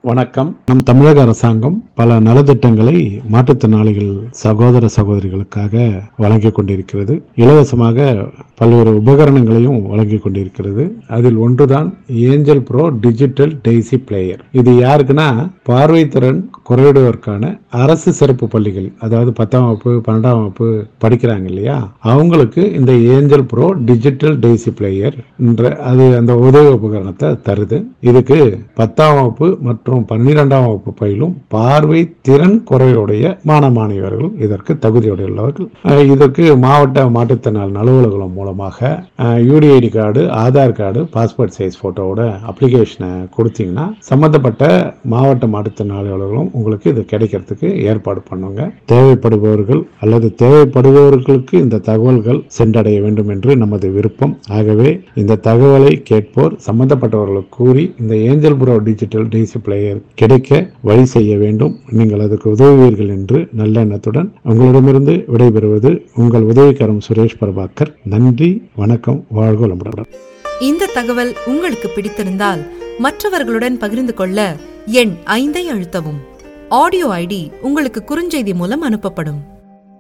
வணக்கம் நம் தமிழக அரசாங்கம் பல நலத்திட்டங்களை மாற்றுத்திறனாளிகள் சகோதர சகோதரிகளுக்காக வழங்கிக் கொண்டிருக்கிறது இலவசமாக பல்வேறு உபகரணங்களையும் வழங்கிக் கொண்டிருக்கிறது அதில் ஒன்றுதான் Angel Pro digital DAISY player இது யாருக்குன்னா பார்வைத்திறன் குறைவுடையோருக்கான அரசு சிறப்பு பள்ளிகள் அதாவது பத்தாம் வகுப்பு பன்னெண்டாம் வகுப்பு படிக்கிறாங்க இல்லையா அவங்களுக்கு இந்த Angel Pro digital DAISY player என்ற அது அந்த உதவி உபகரணத்தை தருது இதுக்கு பத்தாம் வகுப்பு மற்றும் பன்னிரெண்டாம் வகுப்பு பயிலும் பார்வை திறன் குறைவுடைய மாணவ மாணவியர்கள் இதற்கு தகுதியுடையவர்கள் அஹ் இதற்கு மாவட்ட மாற்றுத்திறனாளி அலுவலகம் மூலமாக UDID card Aadhaar card passport size போட்டோவோட அப்ளிகேஷனை கொடுத்தீங்கன்னா சம்பந்தப்பட்ட மாவட்ட மாற்றுத்திறனாளி அலுவலகம் உங்களுக்கு இது கிடைக்கிறதுக்கு ஏற்பாடு பண்ணுங்க தேவைப்படுபவர்கள் அல்லது தேவைப்படுபவர்களுக்கு இந்த தகவல்கள் சென்றடைய வேண்டும் என்று நமது விருப்பம் ஆகவே இந்த தகவலை கேட்போர் சம்பந்தப்பட்டவர்களுக்கு கூறி இந்த Angel Pro digital DAISY player கிடைக்க வழி செய்ய வேண்டும் நீங்கள் அதற்கு உதவுவீர்கள் என்று நல்லெண்ணத்துடன் உங்களிடமிருந்து விடைபெறுவது உங்கள் உதவிக்கரம் சுரேஷ் பிரபாகர் நன்றி வணக்கம் வாழ்க வளமுடன் இந்த தகவல் உங்களுக்கு பிடித்திருந்தால் மற்றவர்களுடன் பகிர்ந்து கொள்ள எண் ஐந்தை அழுத்தவும் ஆடியோ ஐடி உங்களுக்கு குறுஞ்செய்தி மூலம் அனுப்பப்படும்